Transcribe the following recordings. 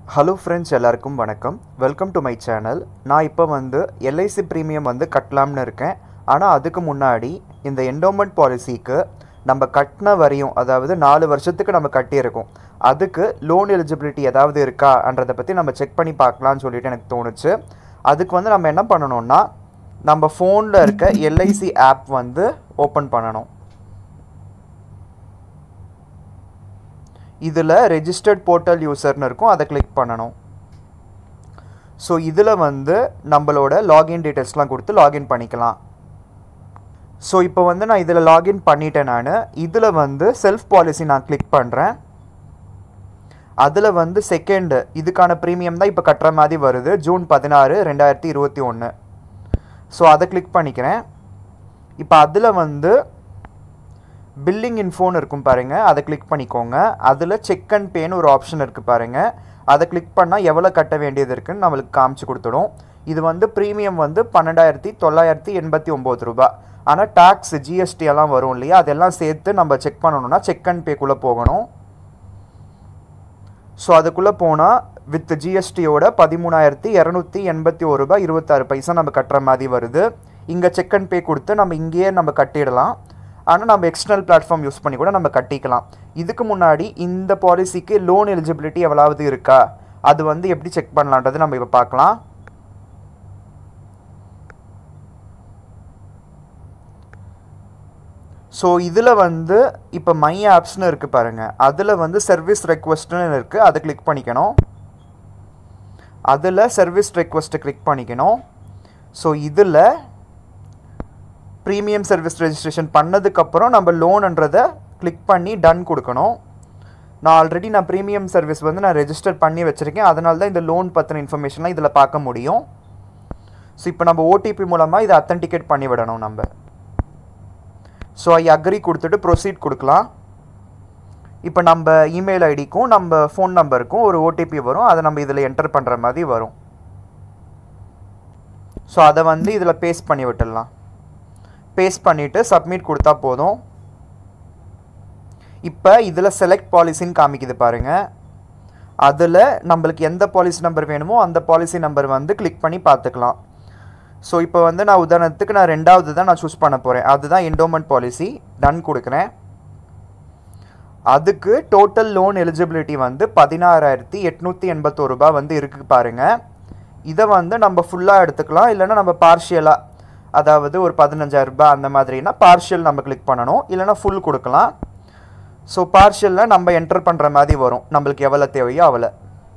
hello friends எல்லாருக்கும் வணக்கம் welcome to my channel நான் இப்போ வந்து எல்ஐசி ப்ரீமியம் வந்து கட்டலாம்னு இருக்கேன் ஆனால் அதுக்கு முன்னாடி இந்த என்டோமெண்ட் பாலிசிக்கு நம்ம கட்டின வரையும் அதாவது நாலு வருஷத்துக்கு நம்ம கட்டியிருக்கோம் அதுக்கு லோன் எலிஜிபிலிட்டி ஏதாவது இருக்கான்றதை பற்றி நம்ம செக் பண்ணி பார்க்கலான்னு சொல்லிட்டு எனக்கு தோணுச்சு அதுக்கு வந்து நம்ம என்ன பண்ணணும்னா நம்ம ஃபோனில் இருக்க எல்ஐசி ஆப் வந்து ஓப்பன் பண்ணணும் இதில் ரெஜிஸ்டர்ட் போர்ட்டல் யூசர்னு இருக்கும் அதை கிளிக் பண்ணணும் ஸோ இதில் வந்து நம்மளோட லாகின் டீட்டெயில்ஸ்லாம் கொடுத்து லாகின் பண்ணிக்கலாம் ஸோ இப்போ வந்து நான் இதில் லாகின் பண்ணிட்டேன் நான் இதில் வந்து செல்ஃப் பாலிசி நான் கிளிக் பண்ணுறேன் அதில் வந்து செகண்டு இதுக்கான ப்ரீமியம் தான் இப்போ கட்டுற மாதிரி வருது ஜூன் பதினாறு ரெண்டாயிரத்தி இருபத்தி ஒன்று ஸோ அதை கிளிக் பண்ணிக்கிறேன் இப்போ அதில் வந்து பில்லிங் இன்ஃபோன் இருக்கும் பாருங்கள் அதை கிளிக் பண்ணிக்கோங்க அதில் செக் அண்ட் பேன்னு ஒரு ஆப்ஷன் இருக்குது பாருங்கள் அதை கிளிக் பண்ணால் எவ்வளோ கட்ட வேண்டியது இருக்குன்னு நம்மளுக்கு காமிச்சு கொடுத்துடும் இது வந்து ப்ரீமியம் வந்து பன்னெண்டாயிரத்தி தொள்ளாயிரத்தி எண்பத்தி ஒம்பது ரூபா ஆனால் டேக்ஸ் ஜிஎஸ்டி எல்லாம் வரும் இல்லையா அதெல்லாம் சேர்த்து நம்ம செக் பண்ணணும்னா செக் அண்ட் பேக்குள்ளே போகணும் ஸோ அதுக்குள்ளே போனால் வித் ஜிஎஸ்டியோட பதிமூணாயிரத்தி இரநூத்தி எண்பத்தி ஒரு ரூபாய் இருபத்தாறு பைசா நம்ம கட்டுற மாதிரி வருது இங்கே செக் அண்ட் பே கொடுத்து நம்ம இங்கேயே நம்ம கட்டிடலாம் ஆனால் நம்ம எக்ஸ்டர்னல் பிளாட்ஃபார்ம் யூஸ் பண்ணி கூட நம்ம கட்டிக்கலாம் இதுக்கு முன்னாடி இந்த பாலிசிக்கு லோன் எலிஜிபிலிட்டி எவ்வளவு இருக்கா அது வந்து எப்படி செக் பண்ணலான்றது நம்ம இப்போ பார்க்கலாம் ஸோ இதில் வந்து இப்போ மை ஆப்ஸ்னு இருக்குது பாருங்கள் அதில் வந்து சர்வீஸ் ரெக்வஸ்ட்னு இருக்குது அதை கிளிக் பண்ணிக்கணும் அதில் சர்வீஸ் ரெக்வஸ்ட்டை கிளிக் பண்ணிக்கணும் ஸோ இதில் ப்ரீமியம் சர்வீஸ் ரெஜிஸ்ட்ரேஷன் பண்ணதுக்கப்புறம் நம்ம லோனுன்றதை கிளிக் பண்ணி டன் கொடுக்கணும் நான் ஆல்ரெடி நான் ப்ரீமியம் சர்வீஸ் வந்து நான் ரெஜிஸ்டர் பண்ணி வச்சுருக்கேன் அதனால தான் இந்த லோன் பற்றின இன்ஃபர்மேஷன்லாம் இதில் பார்க்க முடியும் ஸோ இப்போ நம்ம ஓடிபி மூலமாக இதை அத்தன்டிகேட் பண்ணி விடணும் நம்ம ஸோ ஐ அக்ரி கொடுத்துட்டு ப்ரொசீட் கொடுக்கலாம் இப்போ நம்ம இமெயில் ஐடிக்கும் நம்ம ஃபோன் நம்பருக்கும் ஒரு ஓடிபி வரும் அதை நம்ம இதில் என்டர் பண்ணுற மாதிரி வரும் ஸோ அதை வந்து இதில் பேஸ்ட் பண்ணி விட்டுடலாம் பேஸ்ட் பண்ணிவிட்டு சப்மிட் கொடுத்தா போதும் இப்போ இதில் செலக்ட் பாலிசின்னு காமிக்குது பாருங்கள் அதில் நம்மளுக்கு எந்த பாலிசி நம்பர் வேணுமோ அந்த பாலிசி நம்பர் வந்து கிளிக் பண்ணி பார்த்துக்கலாம் ஸோ இப்போ வந்து நான் உதாரணத்துக்கு நான் ரெண்டாவது தான் நான் சூஸ் பண்ண போகிறேன் அதுதான் என்டோமெண்ட் பாலிசி டன் கொடுக்குறேன் அதுக்கு டோட்டல் லோன் எலிஜிபிலிட்டி வந்து பதினாறாயிரத்தி எட்நூற்றி எண்பத்தோரு ரூபாய் வந்து இருக்குது பாருங்கள் இதை வந்து நம்ம ஃபுல்லாக எடுத்துக்கலாம் இல்லைன்னா நம்ம பார்ஷியலாக அதாவது ஒரு பதினஞ்சாயிரம் ரூபாய் அந்த மாதிரினா பார்ஷியல் நம்ம கிளிக் பண்ணணும் இல்லைனா ஃபுல் கொடுக்கலாம் ஸோ பார்ஷியலில் நம்ம என்டர் பண்ணுற மாதிரி வரும் நம்மளுக்கு எவ்வளோ தேவையோ அவ்வளோ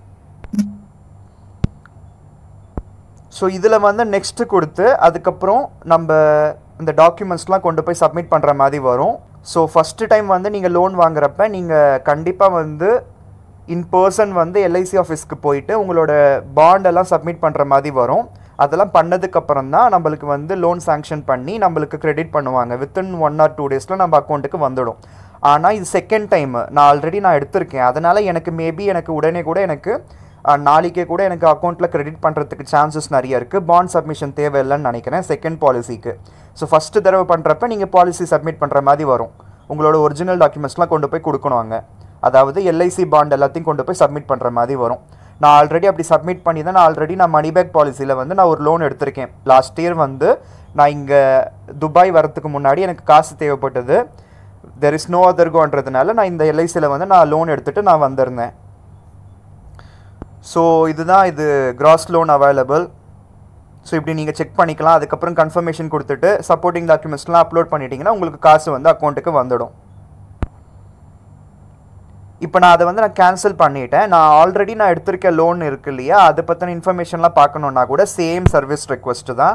ஸோ இதில் வந்து நெக்ஸ்ட்டு கொடுத்து அதுக்கப்புறம் நம்ம இந்த டாக்குமெண்ட்ஸ்லாம் கொண்டு போய் சப்மிட் பண்ணுற மாதிரி வரும் ஸோ ஃபஸ்ட்டு டைம் வந்து நீங்கள் லோன் வாங்குறப்ப நீங்கள் கண்டிப்பாக வந்து இன் பர்சன் வந்து எல்ஐசி ஆஃபீஸ்க்கு போயிட்டு உங்களோட பாண்டெல்லாம் சப்மிட் பண்ணுற மாதிரி வரும் அதெல்லாம் பண்ணதுக்கப்புறம் தான் நம்மளுக்கு வந்து லோன் சாங்ஷன் பண்ணி நம்மளுக்கு கிரெடிட் பண்ணுவாங்க வித்தின் ஒன் ஆர் டூ டேஸில் நம்ம அக்கௌண்ட்டுக்கு வந்துடும் ஆனால் இது செகண்ட் டைம் நான் ஆல்ரெடி நான் எடுத்திருக்கேன் அதனால் எனக்கு மேபி எனக்கு உடனே கூட எனக்கு நாளைக்கே கூட எனக்கு அக்கௌண்ட்டில் கிரெடிட் பண்ணுறதுக்கு சான்சஸ் நிறைய இருக்குது பாண்ட் சப்மிஷன் தேவையில்லைன்னு நினைக்கிறேன் செகண்ட் பாலிசிக்கு ஸோ ஃபஸ்ட்டு தடவை பண்ணுறப்ப நீங்கள் பாலிசி சப்மிட் பண்ணுற மாதிரி வரும் உங்களோட ஒரிஜினல் டாக்குமெண்ட்ஸ்லாம் கொண்டு போய் கொடுக்கணும் அங்கே அதாவது எல்ஐசி பாண்ட் எல்லாத்தையும் கொண்டு போய் சப்மிட் பண்ணுற மாதிரி வரும் நான் ஆல்ரெடி அப்படி சப்மிட் பண்ணி தான் நான் ஆல்ரெடி நான் மணி பேக் பாலிசியில் வந்து நான் ஒரு லோன் எடுத்திருக்கேன் லாஸ்ட் இயர் வந்து நான் இங்கே துபாய் வரத்துக்கு முன்னாடி எனக்கு காசு தேவைப்பட்டது தெர் இஸ் நோ அதர்கோன்றதுனால நான் இந்த எல்ஐசியில் வந்து நான் லோன் எடுத்துகிட்டு நான் வந்திருந்தேன் ஸோ இதுதான் இது கிராஸ் லோன் அவைலபிள் ஸோ இப்படி நீங்கள் செக் பண்ணிக்கலாம் அதுக்கப்புறம் கன்ஃபர்மேஷன் கொடுத்துட்டு சப்போர்ட்டிங் டாக்குமெண்ட்ஸ்லாம் அப்லோட் பண்ணிட்டீங்கன்னா உங்களுக்கு காசு வந்து அக்கௌண்ட்டுக்கு வந்துடும் இப்போ நான் அதை வந்து நான் கேன்சல் பண்ணிட்டேன் நான் ஆல்ரெடி நான் எடுத்திருக்க லோன் இருக்கு இல்லையா அதை பற்றின இன்ஃபர்மேஷன்லாம் பார்க்கணுன்னா கூட சேம் சர்வீஸ் ரெக்வஸ்ட்டு தான்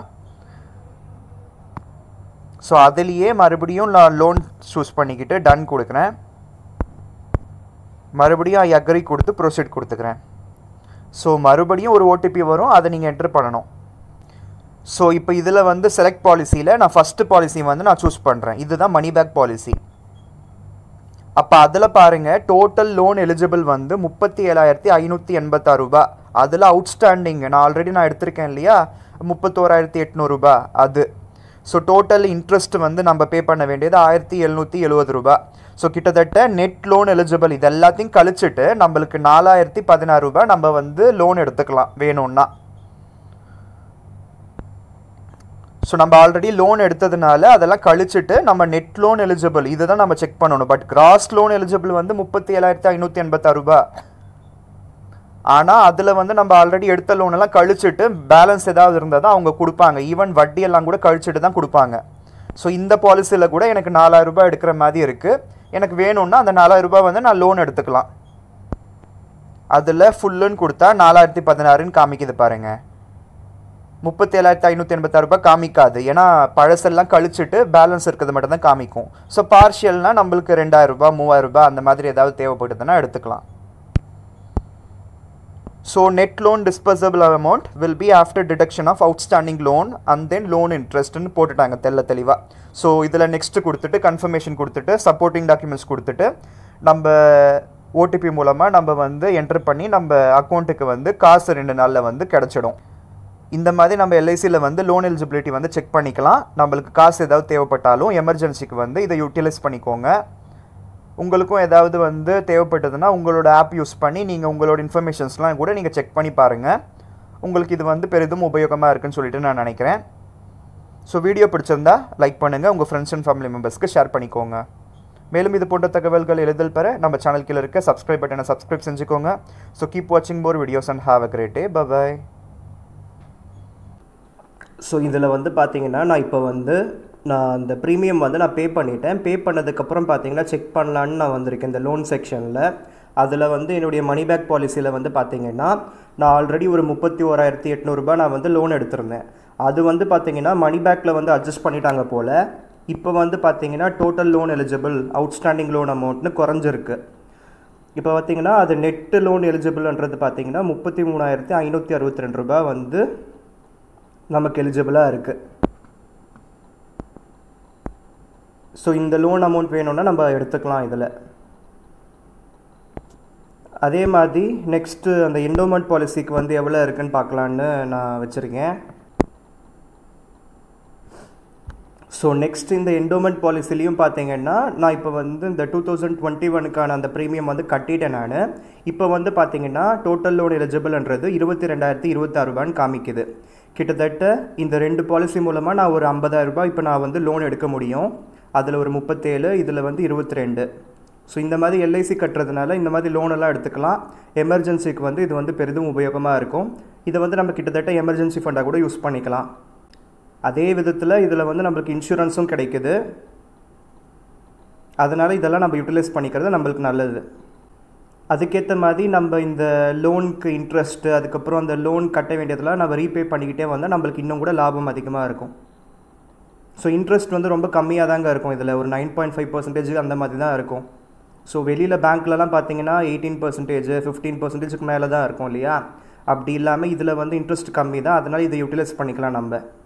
ஸோ அதுலேயே மறுபடியும் நான் லோன் சூஸ் பண்ணிக்கிட்டு டன் கொடுக்குறேன் மறுபடியும் ஐ அக்ரி கொடுத்து ப்ரொசீட் கொடுத்துக்கிறேன் ஸோ மறுபடியும் ஒரு ஓடிபி வரும் அதை நீங்கள் என்ட்ரு பண்ணணும் ஸோ இப்போ இதில் வந்து செலக்ட் பாலிசியில் நான் ஃபஸ்ட்டு பாலிசி வந்து நான் சூஸ் பண்ணுறேன் இதுதான் மணி பேக் பாலிசி அப்போ அதில் பாருங்கள் டோட்டல் லோன் எலிஜிபிள் வந்து முப்பத்தி ஏழாயிரத்தி ஐநூற்றி எண்பத்தாறு ரூபா அதில் அவுட்ஸ்டாண்டிங் நான் ஆல்ரெடி நான் எடுத்திருக்கேன் இல்லையா முப்பத்தோராயிரத்தி எட்நூறுபா அது ஸோ டோட்டல் இன்ட்ரெஸ்ட் வந்து நம்ம பே பண்ண வேண்டியது ஆயிரத்தி எழுநூற்றி எழுபது ரூபா ஸோ கிட்டத்தட்ட நெட் லோன் எலிஜிபிள் இது எல்லாத்தையும் கழிச்சிட்டு நம்மளுக்கு நாலாயிரத்தி பதினாறு ரூபாய் நம்ம வந்து லோன் எடுத்துக்கலாம் வேணும்னா ஸோ நம்ம ஆல்ரெடி லோன் எடுத்ததுனால அதெல்லாம் கழிச்சிட்டு நம்ம நெட் லோன் எலிஜிபிள் இதை தான் நம்ம செக் பண்ணணும் பட் கிராஸ் லோன் எலிஜிபிள் வந்து முப்பத்தி ஏழாயிரத்தி ஐநூற்றி எண்பத்தாறு ரூபாய் ஆனால் அதில் வந்து நம்ம ஆல்ரெடி எடுத்த லோன் எல்லாம் கழிச்சிட்டு பேலன்ஸ் ஏதாவது இருந்தால் தான் அவங்க கொடுப்பாங்க ஈவன் வட்டி எல்லாம் கூட கழிச்சிட்டு தான் கொடுப்பாங்க ஸோ இந்த பாலிசியில் கூட எனக்கு நாலாயிரம் ரூபாய் எடுக்கிற மாதிரி இருக்குது எனக்கு வேணும்னா அந்த நாலாயிரம் ரூபாய் வந்து நான் லோன் எடுத்துக்கலாம் அதில் ஃபுல்லுன்னு கொடுத்தா நாலாயிரத்தி பதினாறுன்னு காமிக்குது பாருங்க முப்பத்தி ஏழாயிரத்தி ஐநூற்றி எண்பத்தாறு ரூபாய் காமிக்காது ஏன்னா பழசெல்லாம் கழிச்சிட்டு பேலன்ஸ் இருக்கிறது மட்டும் தான் காமிக்கும் ஸோ பார்ஷியல்னால் நம்மளுக்கு ரெண்டாயிரம் ரூபாய் மூவாயிரம் ரூபாய் அந்த மாதிரி ஏதாவது தேவைப்படுதுன்னா எடுத்துக்கலாம் so net loan disbursable amount will be after deduction of outstanding loan and then loan இன்ட்ரெஸ்ட்னு போட்டுட்டாங்க தெல்ல தெளிவாக ஸோ இதில் நெக்ஸ்ட் கொடுத்துட்டு கன்ஃபர்மேஷன் கொடுத்துட்டு சப்போர்ட்டிங் டாக்குமெண்ட்ஸ் கொடுத்துட்டு நம்ம ஓடிபி மூலமாக நம்ம வந்து என்டர் பண்ணி நம்ம அக்கௌண்ட்டுக்கு வந்து காசு ரெண்டு நாளில் வந்து கிடச்சிடும் இந்த மாதிரி நம்ம எல்ஐசியில் வந்து லோன் எலிஜிபிலிட்டி வந்து செக் பண்ணிக்கலாம் நம்மளுக்கு காசு ஏதாவது தேவைப்பட்டாலும் எமர்ஜென்சிக்கு வந்து இதை யூட்டிலைஸ் பண்ணிக்கோங்க உங்களுக்கும் ஏதாவது வந்து தேவைப்பட்டதுன்னா உங்களோட ஆப் யூஸ் பண்ணி நீங்கள் உங்களோட இன்ஃபர்மேஷன்ஸ்லாம் கூட நீங்கள் செக் பண்ணி பாருங்கள் உங்களுக்கு இது வந்து பெரிதும் உபயோகமாக இருக்குன்னு சொல்லிட்டு நான் நினைக்கிறேன் ஸோ வீடியோ பிடிச்சிருந்தா லைக் பண்ணுங்கள் உங்கள் ஃப்ரெண்ட்ஸ் அண்ட் ஃபேமிலி மெம்பர்ஸ்க்கு ஷேர் பண்ணிக்கோங்க மேலும் இது போன்ற தகவல்கள் எளிதில் பெற நம்ம சேனல் கீழே இருக்க சப்ஸ்கிரைப் பட்டனை சப்ஸ்கிரைப் செஞ்சுக்கோங்க ஸோ கீப் வாட்சிங் more videos and have a great day bye bye so இதில் வந்து பார்த்தீங்கன்னா நான் இப்போ வந்து நான் அந்த ப்ரீமியம் வந்து நான் பே பண்ணிட்டேன் பே பண்ணதுக்கப்புறம் பார்த்தீங்கன்னா செக் பண்ணலான்னு நான் வந்திருக்கேன் இந்த லோன் செக்ஷனில் அதில் வந்து என்னுடைய மணி பேக் பாலிசியில் வந்து பார்த்தீங்கன்னா நான் ஆல்ரெடி ஒரு முப்பத்தி ஓராயிரத்தி எட்நூறுபா நான் வந்து லோன் எடுத்திருந்தேன் அது வந்து பார்த்தீங்கன்னா மணி பேக்கில் வந்து அட்ஜஸ்ட் பண்ணிட்டாங்க போல் இப்போ வந்து பார்த்தீங்கன்னா total loan eligible outstanding loan அமௌண்ட்னு குறைஞ்சிருக்கு இப்போ பார்த்தீங்கன்னா அது நெட்டு லோன் எலிஜிபிள்ன்றது பார்த்தீங்கன்னா முப்பத்தி மூணாயிரத்தி ஐநூற்றி அறுபத்தி ரெண்டு ரூபாய் வந்து நமக்கு எலிஜிபிளாக இருக்குது ஸோ இந்த லோன் அமௌண்ட் வேணும்னா நம்ம எடுத்துக்கலாம் இதில் அதே மாதிரி நெக்ஸ்ட்டு அந்த என்டோமெண்ட் பாலிசிக்கு வந்து எவ்வளோ இருக்குன்னு பார்க்கலான்னு நான் வச்சுருக்கேன் ஸோ நெக்ஸ்ட் இந்த என்டோமெண்ட் பாலிசிலையும் பார்த்தீங்கன்னா நான் இப்போ வந்து இந்த டூ தௌசண்ட் டுவெண்ட்டி ஒனுக்கான அந்த ப்ரீமியம் வந்து கட்டிட்டேன் நான் இப்போ வந்து பார்த்தீங்கன்னா டோட்டல் லோன் எலிஜிபிள்ன்றது இருபத்தி ரெண்டாயிரத்தி இருபத்தாறு ரூபான்னு காமிக்குது கிட்டத்தட்ட இந்த ரெண்டு பாலிசி மூலமாக நான் ஒரு ஐம்பதாயிரம் ரூபாய் இப்போ நான் வந்து லோன் எடுக்க முடியும் அதில் ஒரு முப்பத்தேழு இதில் வந்து இருபத்தி ரெண்டு ஸோ இந்த மாதிரி எல்ஐசி கட்டுறதுனால இந்த மாதிரி லோனெல்லாம் எடுத்துக்கலாம் எமர்ஜென்சிக்கு வந்து இது வந்து பெரிதும் உபயோகமாக இருக்கும் இதை வந்து நம்ம கிட்டத்தட்ட எமர்ஜென்சி ஃபண்டாக கூட யூஸ் பண்ணிக்கலாம் அதே விதத்தில் இதில் வந்து நம்மளுக்கு இன்சூரன்ஸும் கிடைக்குது அதனால் இதெல்லாம் நம்ம யூட்டிலைஸ் பண்ணிக்கிறது நம்மளுக்கு நல்லது அதுக்கேற்ற மாதிரி நம்ம இந்த லோனுக்கு இன்ட்ரெஸ்ட்டு அதுக்கப்புறம் அந்த லோன் கட்ட வேண்டியதெல்லாம் நம்ம ரீபே பண்ணிக்கிட்டே வந்தால் நம்மளுக்கு இன்னும் கூட லாபம் அதிகமாக இருக்கும் ஸோ இன்ட்ரெஸ்ட் வந்து ரொம்ப கம்மியாக தாங்க இருக்கும் இதில் ஒரு நைன் பாயிண்ட் ஃபைவ் பர்சன்டேஜ் அந்த மாதிரி தான் இருக்கும் ஸோ வெளியில் பேங்க்லலாம் பார்த்தீங்கன்னா எயிட்டீன் பர்சன்டேஜ் ஃபிஃப்டீன் பர்சன்டேஜுக்கு மேலே தான் இருக்கும் இல்லையா அப்படி இல்லாமல் இதில் வந்து இன்ட்ரெஸ்ட் கம்மி தான் அதனால் இதை யூட்டிலைஸ் பண்ணிக்கலாம் நம்ம